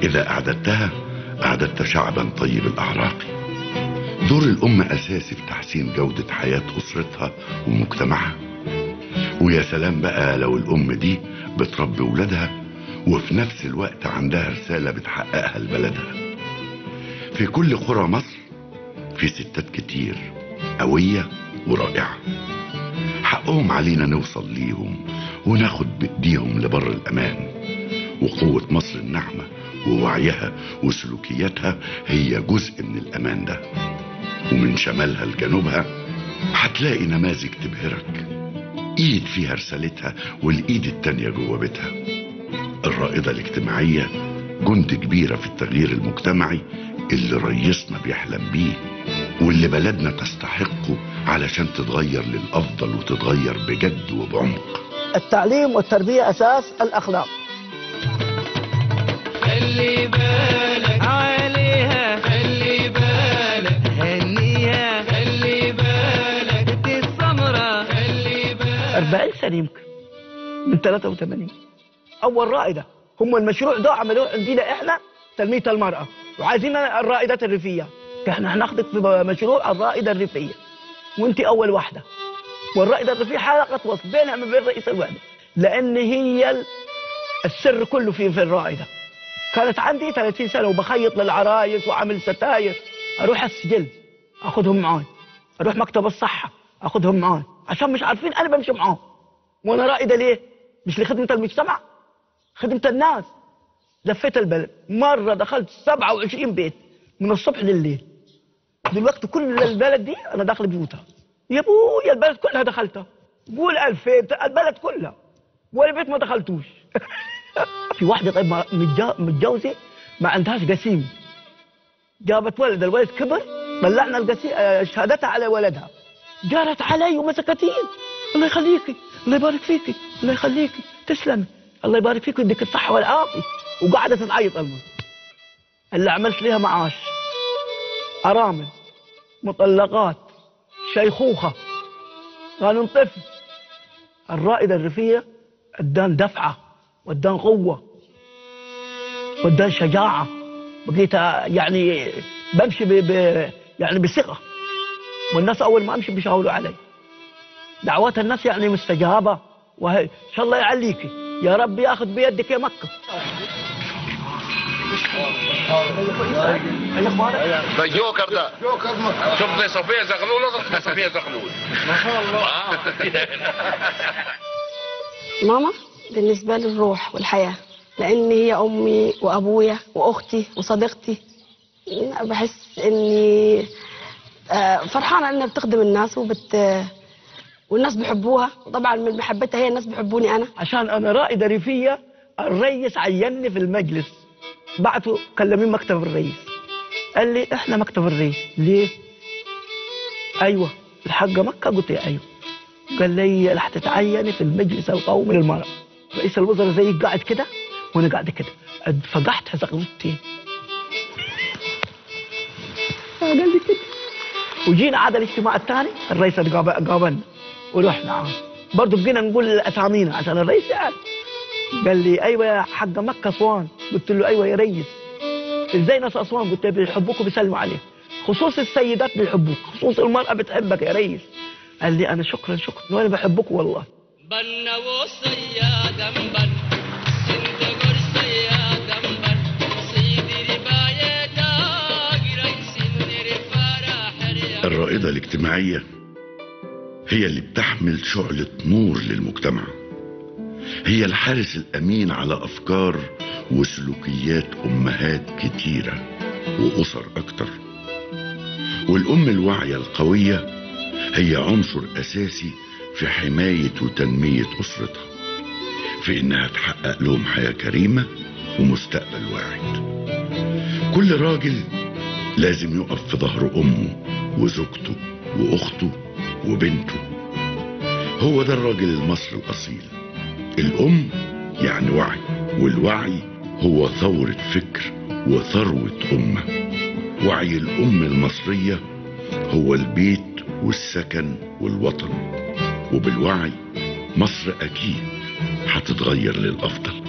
إذا أعددتها أعددت شعبا طيب الأعراق دور الأم أساسي في تحسين جودة حياة أسرتها ومجتمعها ويا سلام بقى لو الأم دي بتربي ولادها وفي نفس الوقت عندها رسالة بتحققها لبلدها في كل قرى مصر في ستات كتير قوية ورائعة حقهم علينا نوصل ليهم وناخد بإيديهم لبر الأمان وقوة مصر الناعمة ووعيها وسلوكياتها هي جزء من الأمان ده ومن شمالها لجنوبها هتلاقي نماذج تبهرك ايد فيها رسالتها والايد التانية جوه بيتها الرائدة الاجتماعية جند كبيرة في التغيير المجتمعي اللي رئيسنا بيحلم بيه واللي بلدنا تستحقه علشان تتغير للأفضل وتتغير بجد وبعمق التعليم والتربية أساس الأخلاق خلي بالك عليها خلي بالك هنيها خلي بالك دي السمرة خلي بالك 40 سنة يمكن من 83 أول رائدة هم المشروع ده عملوه عندنا إحنا تنمية المرأة وعايزين الرائدات الريفية إحنا هناخدك في مشروع الرائدة الريفية وأنت أول واحدة والرائدة الريفية حلقة وصل بينها ما بين رئيس الوحدة لأن هي ال- السر كله في في الرائدة كانت عندي 30 سنة وبخيط للعرايس وعامل ستاير أروح السجل أخذهم معاي أروح مكتب الصحة أخذهم معاي عشان مش عارفين أنا بمشي معاهم وأنا رائدة ليه؟ مش لخدمة المجتمع خدمة الناس لفيت البلد مرة دخلت 27 بيت من الصبح لليل دلوقتي كل البلد دي أنا داخل بيوتها يا ابويا البلد كلها دخلتها قول 2000 البلد كلها ولا بيت ما دخلتوش في واحدة طيب ما- متجا- متجوزة ما عندهاش قسيم جابت ولد الولد كبر طلعنا القسيم آه، شهادتها على ولدها جارت علي ومسكتين الله يخليكي الله يبارك فيكي الله يخليكي تسلمي الله يبارك فيك ويديك الصحة والعافية وقعدت تعيط المهم اللي عملت لها معاش أرامل مطلقات شيخوخة قانون طفل الرائدة الريفية ادان دفعة وادان قوة وادان شجاعة بقيت يعني بمشي ب... ب... يعني بثقة والناس أول ما أمشي بيشاوروا علي دعوات الناس يعني مستجابة وهي إن شاء الله يعليكي يا رب ياخذ بيدك يا مكة الجوكر ده شوف دي صفية زغلول دي صفية زغلول ما شاء الله ماما بالنسبة لي الروح والحياة لأن هي أمي وأبويا وأختي وصديقتي بحس إني آه، فرحانة إنها بتخدم الناس وبت والناس بيحبوها وطبعا من محبتها هي الناس بيحبوني أنا عشان أنا رائدة ريفية الرئيس عيني في المجلس بعته كلمين مكتب الرئيس قال لي احنا مكتب الرئيس ليه؟ ايوه الحاجة مكة قلت له ايوه قال لي راح تتعيني في المجلس القومي للمرأة رئيس الوزراء زيك قاعد كده وانا قاعد كده فقعت زغلتين قال لي كده وجينا عاد الاجتماع الثاني الرئيس قاب- قابلنا ورحنا برضه بقينا نقول اسامينا عشان الرئيس يعرف قال لي ايوه يا حق مكه اسوان قلت له ايوه يا ريس ازاي ناس اسوان قلت له بيحبوك وبيسلموا عليك خصوص السيدات بيحبوك خصوص المراه بتحبك يا ريس قال لي انا شكرا شكرا وانا بحبك والله بنا وصيا دمبر انت قرصيا دمبر سيدي رباية داقرا سنر فرح الرائدة الاجتماعية هي اللي بتحمل شعلة نور للمجتمع هي الحارس الأمين على أفكار وسلوكيات أمهات كتيرة وأسر أكتر والأم الواعية القوية هي عنصر أساسي في حماية وتنمية أسرتها في إنها تحقق لهم حياة كريمة ومستقبل واعد كل راجل لازم يقف في ظهر أمه وزوجته وأخته وبنته هو ده الراجل المصري الأصيل الأم يعني وعي والوعي هو ثورة فكر وثروة أمة وعي الأم المصرية هو البيت والسكن والوطن وبالوعي مصر أكيد هتتغير للأفضل